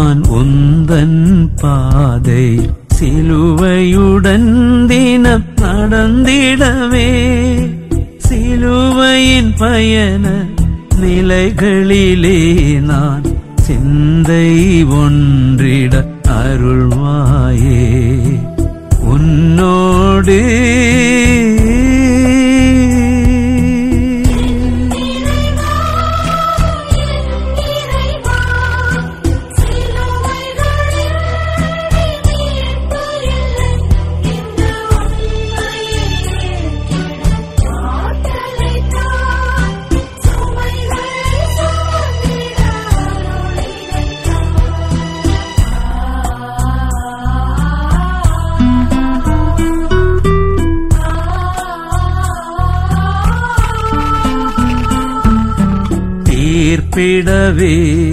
நான் உந்தன் பாதை சிலுவையுடன் தினம் நடந்திடவே சிலுவையின் பயண நிலைகளிலே நான் சிந்தை ஒன்றிட அருள்வாயே உன்னோடு தீர்ப்பிடவே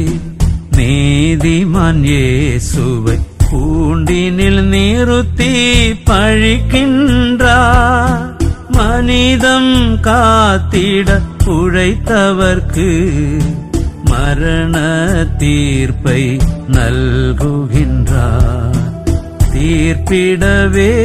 நீதிமான் இயேசுவை கூண்டினில் நிறுத்தி பழிக்கின்றார் மனிதம் காத்திட உழைத்தவர்க்கு மரண தீர்ப்பை நல்குகின்றார் தீர்ப்பிடவே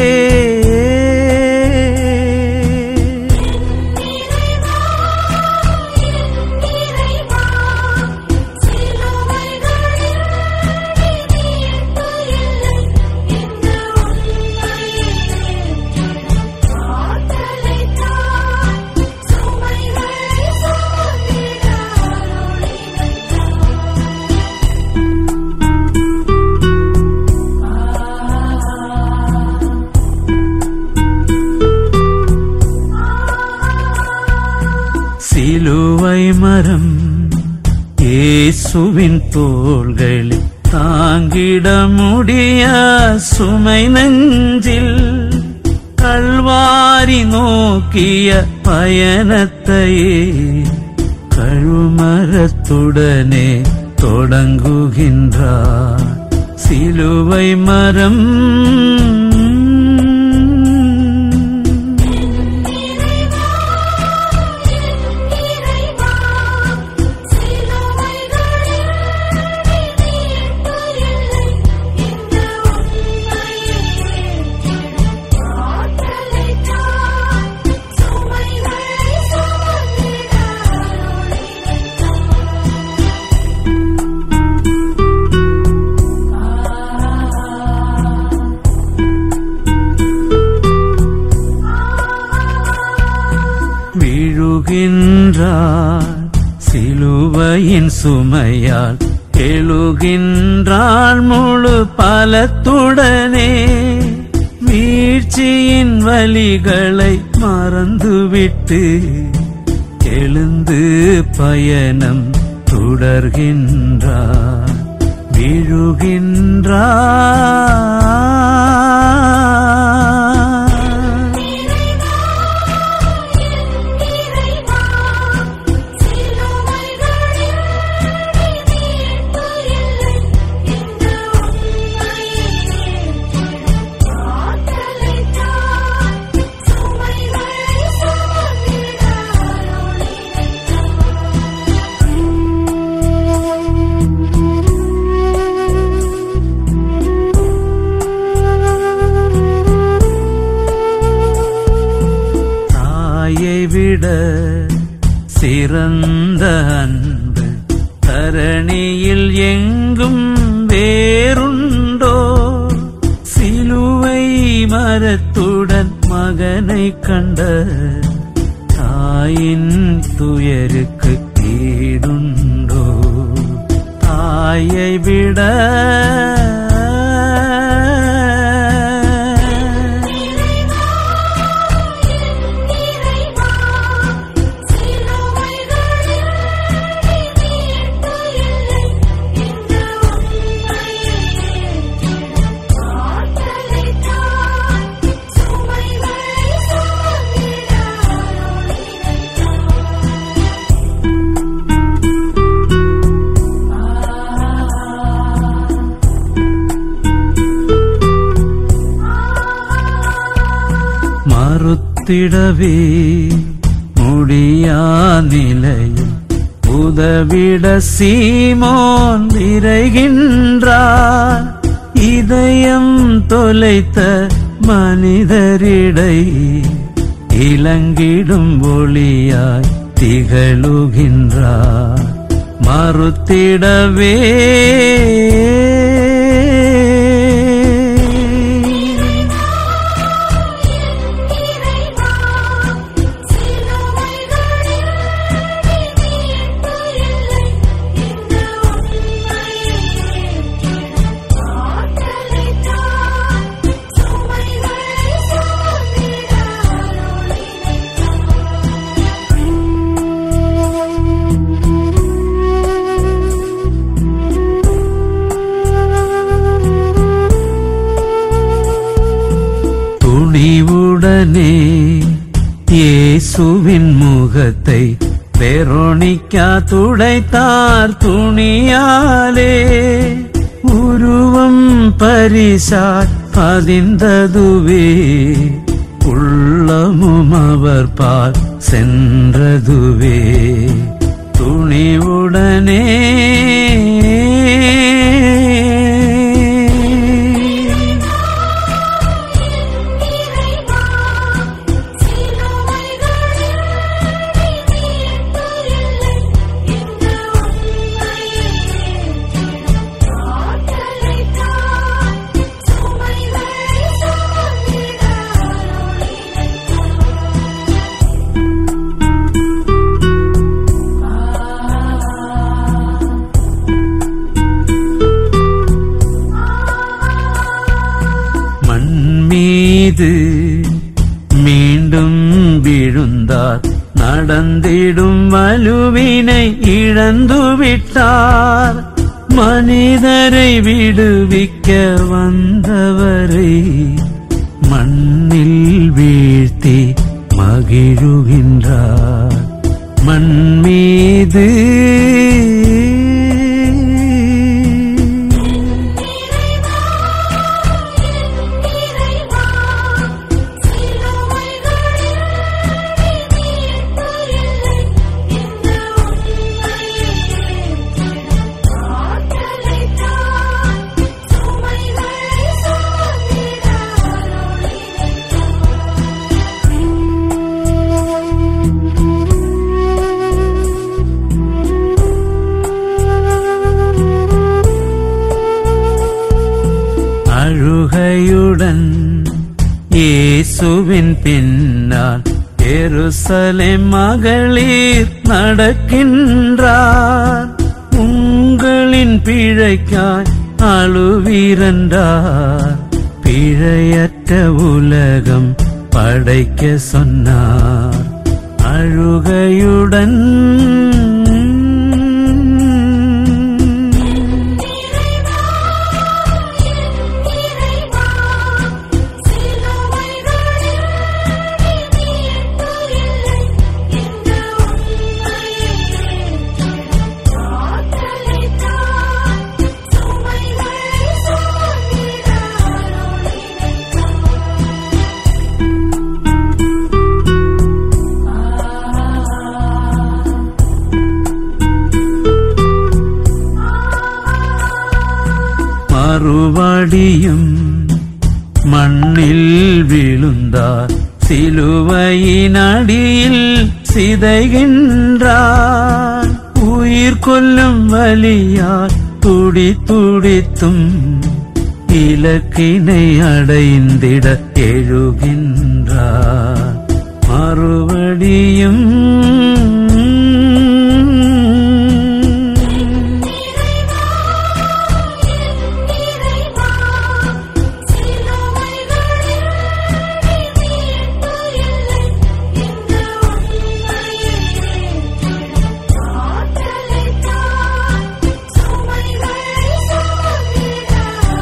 சிலுவை மரம் இயேசுவின் தோள்களில் தாங்கிட முடிய சுமை நெஞ்சில் கல்வாரி நோக்கிய பயணத்தையே கழுமரத்துடனே தொடங்குகின்றார் சிலுவை மரம் விழுகின்றார் சிலுவையின் சுமையால் எழுகின்றாள் முழு பலத்துடனே வீழ்ச்சியின் வலிகளை மறந்துவிட்டு எழுந்து பயணம் தொடர்கின்றார் விழுகின்றார் தாயை விட சிறந்த அன்பு தரணியில் எங்கும் வேறுண்டோ சிலுவை மரத்துடன் மகனை கண்ட தாயின் துயருக்கு ஈடுண்டோ தாயை விட மறுத்திடவே முடியா நிலையில் உதவிட சீமோன் விரைகின்றார் இதயம் தொலைத்த மனிதரிடை இளங்கிடும் ஒளியாய் திகழுகின்றார் மறுத்திடவே இறைவா சிலுவைகளில் மீட்பு இல்லை இந்த உண்மையை ஏற்றிட ஆற்றலைத்தான் சுமைகளை சுமந்திட துணிவுடனே இயேசுவின் முகத்தை வெரோனிக்கா துடைத்தார் துணியாலே உருவம் பரிசாய் பதிந்ததுவே உள்ளமும் அவர் பால் சென்றதுவே துணிவுடனே இறைவா சிலுவைகளில் மீட்பு இல்லை இந்த உண்மையை ஏற்றிட ஆற்றலைத்தான் சுமைகளை சுமந்திட மண் மீது மீண்டும் விழுந்தார் நடந்திடும் வலுவினை இழந்து விட்டார் மனிதரை விடுவிக்க வந்தவரை மண்ணில் வீழ்த்தி மகிழுகின்றார் மண் மீது இறைவா சிலுவைகளில் மீட்பு இல்லை இந்த உண்மையை ஏற்றிட ஆற்றலைத்தான் சுமைகளை சுமந்திட அழுகையுடன் இயேசுவின் பின்னால் எருசலேம் மகளிர் நடக்கின்றார் உங்களின் பிழைக்காய் அழுவீரன்றார் பிழையற்ற உலகம் படைக்க சொன்னார் அழுகையுடன் இறைவா சிலுவைகளில் மீட்பு இல்லை இந்த உண்மையை ஏற்றிட ஆற்றலைத்தான் சுமைகளை சுமந்திட மறுபடியும் மண்ணில் விழுந்தார் சிலுவையின் அடியில் சிதைகின்றார் உயிர் கொல்லும் வலியால் துடி துடித்தும் இலக்கினை அடைந்திட எழுகின்றார் மறுபடியும் இறைவா சிலுவைகளில் மீட்பு இல்லை இந்த உண்மையை ஏற்றிட ஆற்றலைத்தான் சுமைகளை சுமந்திட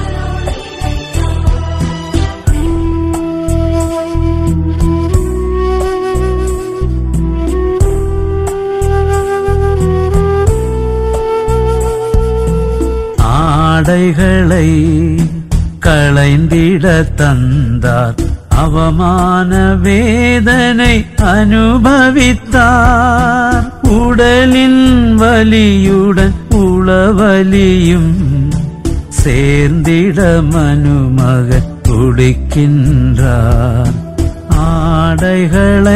ஆடைகளை களைந்திட தந்தார் அவமான வேதனை அனுபவித்தார் துடித்தார் உடலின் வலியுடன் உளவலியும் சேர்ந்திட மனுமக துடிக்கின்றார் ஆடைகளை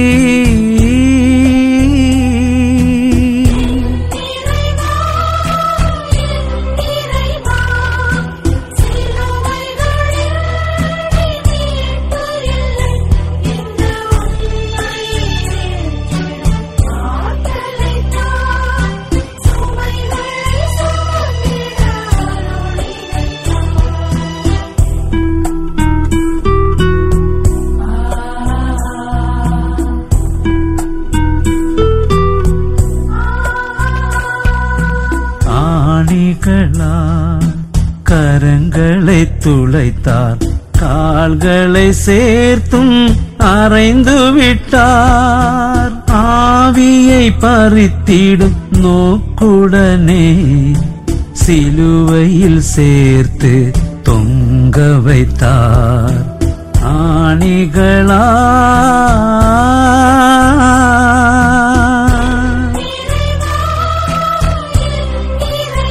இறைவா சிலுவைகளில் மீட்பு இல்லை இந்த உண்மையை ஆற்றலைத்தான் சுமைகளை சுமந்திட ஆணிகளால் கரங்களை துளைத்தார் கால்களை சேர்த்தும் அரைந்து விட்டார் ஆவியை பறித்திடும் நோக்குடனே சிலுவையில் சேர்த்து தொங்க வைத்தார் இறைவா ஆணிகளா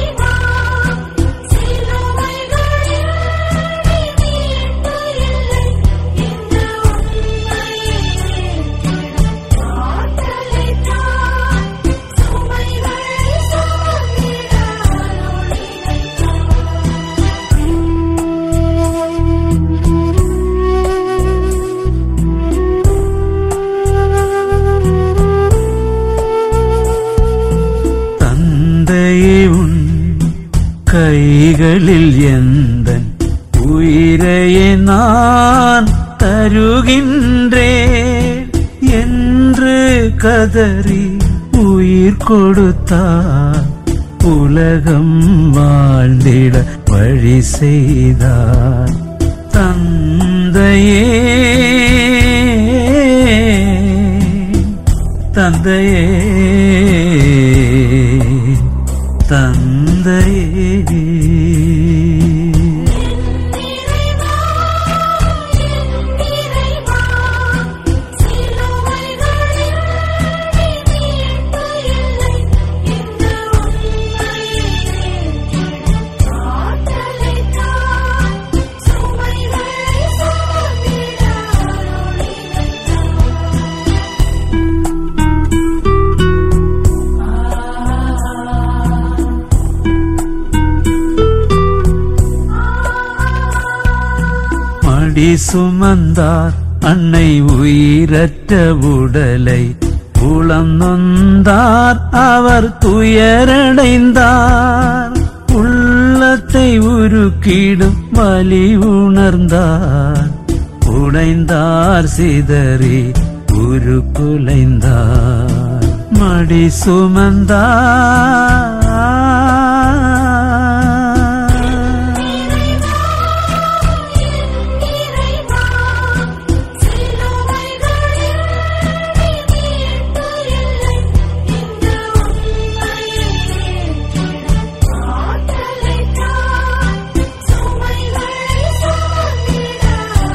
சிலுவைகளில் மீட்பு இல்லை இந்த உண்மையை ஆற்றலைத்தான் சுமைகளை சுமந்திட தந்தையே உன் கைகளில் எந்த உயிரையே நான் தருகின்றேன் என்று கதறி உயிர் கொடுத்தார் உலகம் வாழ்ந்திட வழி செய்தார் தந்தையே தந்தையே தந்தையே இறைவா சிலுவைகளில் மீட்பு இல்லை இந்த உண்மையை ஆற்றலைத்தான் சுமைகளை சுமந்திட மடி சுமந்தார் அன்னை உயிரற்ற உடலை உளம் நொந்தார் அவர் துயரடைந்தார் உள்ளத்தை உருக்கிடும் வலி உணர்ந்தார் உடைந்தார் சிதறி உருக்குலைந்தார் மடி சுமந்தார் இறைவா சிலுவைகளில் மீட்பு இல்லை இந்த உண்மையை ஆற்றலைத்தான் சுமைகளை சுமந்திட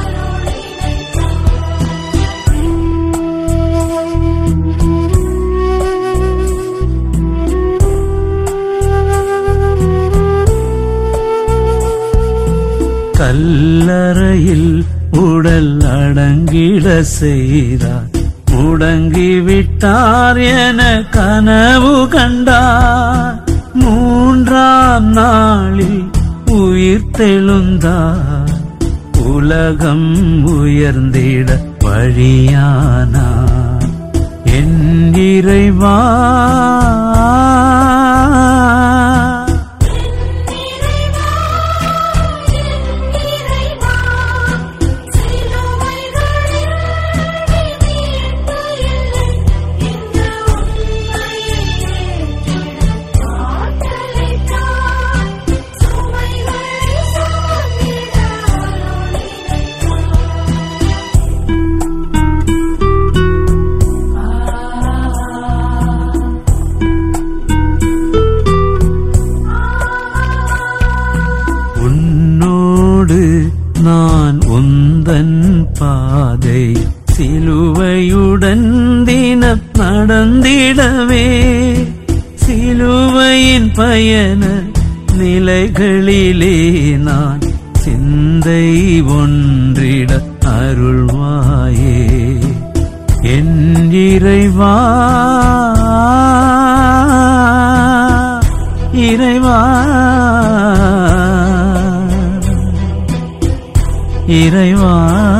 கல்லறையில் உடல் அடங்கிட செய்தார் முடங்கி விட்டார் என கனவு கண்டார் மூன்றாம் நாளில் உயிர் தெழுந்தார் உலகம் உயர்ந்திட வழியானார் என் இறைவா இறைவா சிலுவைகளில் மீட்பு இல்லை இந்த உண்மையை ஆற்றலைத்தான் சுமைகளை சுமந்திட உன்னோடு நான் உந்தன் பாதை சிலுவையுடன் தினம் நடந்திடவே சிலுவையின் பயண நிலைகளிலே நான் சிந்தை ஒன்றிட அருள்வாயே என் இறைவா இறைவா இறைவா